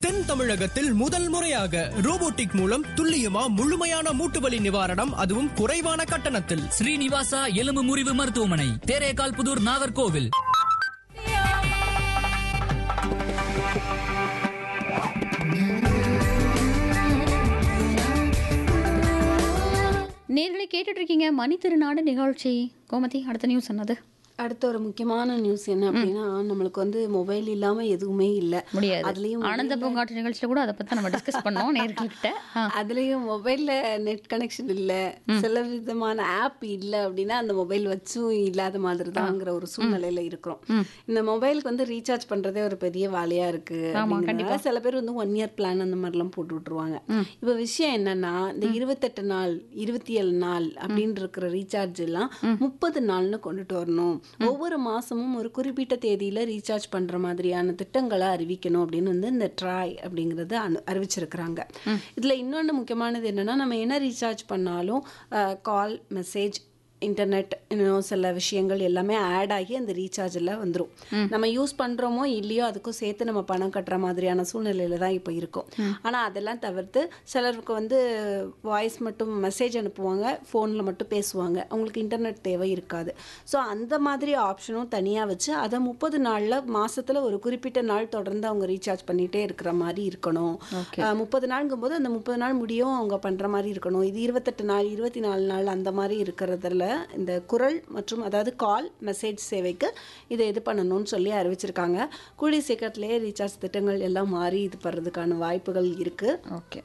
தென் தமிழகத்தில் முதல் முறையாக ரோபோட்டிக் மூலம் துல்லியமா முழுமையான மூட்டுவலி நிவாரணம் அதுவும் குறைவான கட்டணத்தில் ஸ்ரீனிவாசா எலும்பு முறிவு மருத்துவமனை தேரேகால் புதூர் நாகர்கோவில் நேர்களை கேட்டுட்டு இருக்கீங்க மணி திருநாடு நிகழ்ச்சி கோமதி அடுத்த நியூஸ் என்னது அடுத்த ஒரு முக்கியமான நியூஸ் என்ன அப்படின்னா நம்மளுக்கு வந்து மொபைல் இல்லாம எதுவுமே இல்ல முடியாது அதுலயும் ஆனந்த பூங்காட்டு நிகழ்ச்சியில கூட அதை பத்தி நம்ம டிஸ்கஸ் பண்ணோம் நேர்கள்கிட்ட ஆ. அதுலயும் மொபைல்ல நெட் கனெக்ஷன் இல்ல சில விதமான ஆப் இல்ல அப்படின்னா அந்த மொபைல் வச்சும் இல்லாத மாதிரி தாங்கிற ஒரு சூழ்நிலையில இருக்கிறோம் இந்த மொபைலுக்கு வந்து ரீசார்ஜ் பண்றதே ஒரு பெரிய வேலையா இருக்கு அப்படிங்கறதுனால சில பேர் வந்து ஒன் இயர் பிளான் அந்த மாதிரிலாம் போட்டு விட்டுருவாங்க இப்ப விஷயம் என்னன்னா இந்த இருபத்தெட்டு நாள் இருபத்தி ஏழு நாள் அப்படின்னு இருக்கிற ரீசார்ஜ் எல்லாம் முப்பது நாள்னு கொண்டுட்டு வரணும் ஒவ்வொரு மாசமும் ஒரு குறிப்பிட்ட தேதியில ரீசார்ஜ் பண்ற மாதிரியான திட்டங்களை அறிவிக்கணும் அப்படின்னு வந்து இந்த ட்ராய் அப்படிங்கறது அனு அறிவிச்சிருக்கிறாங்க இதுல இன்னொன்னு முக்கியமானது என்னன்னா நம்ம என்ன ரீசார்ஜ் பண்ணாலும் கால் மெசேஜ் இன்டர்நெட் இன்னும் சில விஷயங்கள் எல்லாமே ஆட் ஆகி அந்த ரீசார்ஜில் வந்துடும் நம்ம யூஸ் பண்ணுறோமோ இல்லையோ அதுக்கும் சேர்த்து நம்ம பணம் கட்டுற மாதிரியான சூழ்நிலையில தான் இப்போ இருக்கும் ஆனால் அதெல்லாம் தவிர்த்து சிலருக்கு வந்து வாய்ஸ் மட்டும் மெசேஜ் அனுப்புவாங்க ஃபோனில் மட்டும் பேசுவாங்க அவங்களுக்கு இன்டர்நெட் தேவை இருக்காது ஸோ அந்த மாதிரி ஆப்ஷனும் தனியாக வச்சு அதை முப்பது நாளில் மாசத்துல ஒரு குறிப்பிட்ட நாள் தொடர்ந்து அவங்க ரீசார்ஜ் பண்ணிகிட்டே இருக்கிற மாதிரி இருக்கணும் முப்பது நாளுங்கும்போது அந்த முப்பது நாள் முடியும் அவங்க பண்ணுற மாதிரி இருக்கணும் இது இருபத்தெட்டு நாள் இருபத்தி நாலு நாள் அந்த மாதிரி இருக்கிறதுல இந்த குரல் மற்றும் அதாவது கால் மெசேஜ் சேவைக்கு இதை இது பண்ணணும்னு சொல்லி அறிவிச்சிருக்காங்க கூடிய சீக்கிரத்திலேயே ரீசார்ஜ் திட்டங்கள் எல்லாம் மாறி இது பண்ணுறதுக்கான வாய்ப்புகள் இருக்குது ஓகே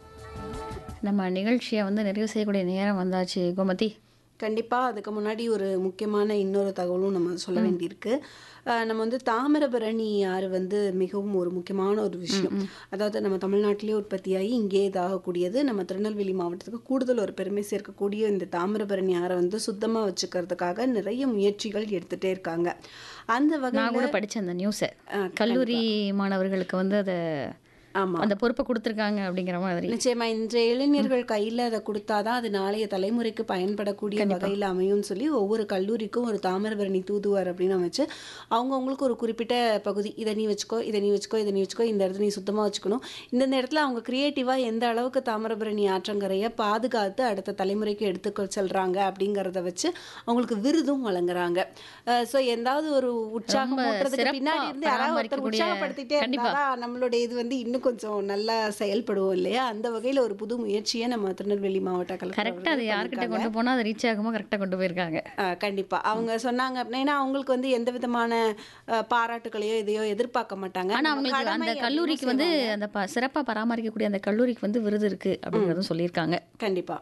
நம்ம நிகழ்ச்சியை வந்து நிறைவு செய்யக்கூடிய நேரம் வந்தாச்சு கோமதி கண்டிப்பாக அதுக்கு முன்னாடி ஒரு முக்கியமான இன்னொரு தகவலும் நம்ம சொல்ல வேண்டியிருக்கு அஹ் நம்ம வந்து தாமிரபரணி ஆறு வந்து மிகவும் ஒரு முக்கியமான ஒரு விஷயம் அதாவது நம்ம தமிழ்நாட்டிலேயே உற்பத்தியாகி இங்கே இதாகக்கூடியது நம்ம திருநெல்வேலி மாவட்டத்துக்கு கூடுதல் ஒரு பெருமை சேர்க்கக்கூடிய இந்த தாமிரபரணி ஆறை வந்து சுத்தமாக வச்சுக்கிறதுக்காக நிறைய முயற்சிகள் எடுத்துகிட்டே இருக்காங்க அந்த நான் கூட வகையில் படிச்சேன் அந்த நியூஸை கல்லூரி மாணவர்களுக்கு வந்து அதை ஆமாம் அந்த பொறுப்பை கொடுத்துருக்காங்க அப்படிங்கிற மாதிரி நிச்சயமா இன்றைய இளைஞர்கள் கையில அதை கொடுத்தாதான் அது நாளைய தலைமுறைக்கு பயன்படக்கூடிய வகையில் அமையும்னு சொல்லி ஒவ்வொரு கல்லூரிக்கும் ஒரு தாமிரபரணி தூதுவர் அப்படின்னு அமைச்சு அவங்கவுங்களுக்கு ஒரு குறிப்பிட்ட பகுதி இதை நீ வச்சுக்கோ இதை நீ வச்சுக்கோ இதை நீ வச்சுக்கோ இந்த இடத்துல நீ சுத்தமா வச்சுக்கணும் இந்தந்த இடத்துல அவங்க கிரியேட்டிவா எந்த அளவுக்கு தாமிரபரணி ஆற்றங்கரையை பாதுகாத்து அடுத்த தலைமுறைக்கு எடுத்துக்க செல்றாங்க அப்படிங்கறத வச்சு அவங்களுக்கு விருதும் வழங்குறாங்க ஸோ எந்தாவது ஒரு உற்சாகம் ரொம்ப ஊட்டுறதுக்கு சிறப்பா பின்னாடி இருந்து யாராவது ஒருத்தர் பராமரிக்கக்கூடிய- உற்சாகப்படுத்திட்டே கண்டிப்பா. இருந்தா நம்மளுடைய இது வந்து இன்னும் கொஞ்சம் நல்லா செயல்படுவோம் இல்லையா அந்த வகையில ஒரு புது முயற்சியை நம்ம திருநெல்வேலி மாவட்ட கலெக்டர் கரெக்டாக அது அவர்கள் யார்கிட்ட பண்ணியிருக்காங்க. கொண்டு போனால் அது ரீச் ஆகுமோ கரெக்டாக கொண்டு போயிருக்காங்க ஆ, கண்டிப்பா அவங்க சொன்னாங்க அப்படின்னா அவங்களுக்கு வந்து எந்த விதமான அ, பாராட்டுகளையோ இதையோ எதிர்பார்க்க மாட்டாங்க ஆனா நம்ம அவங்களுக்கு கடமை அந்த அப்படின்னு கல்லூரிக்கு வந்து செய்வாங்க. அந்த ப- சிறப்பா பராமரிக்கக்கூடிய அந்த கல்லூரிக்கு வந்து விருது இருக்கு அப்படிங்கிறதும் சொல்லியிருக்காங்க கண்டிப்பா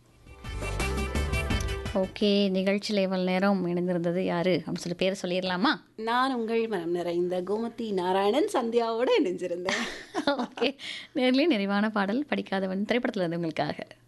ஓகே நிகழ்ச்சியில் இவ்வளவு நேரம் இணைந்திருந்தது யாரு அப்படின்னு சொல்லி பேரை சொல்லிடலாமா நான் உங்கள் மனம் நிறைந்த கோமதி நாராயணன் சந்தியாவோட இணைஞ்சிருந்தேன் ஓகே நேர்லயே நிறைவான பாடல் படிக்காதவன் திரைப்படத்துல இருந்து உங்களுக்காக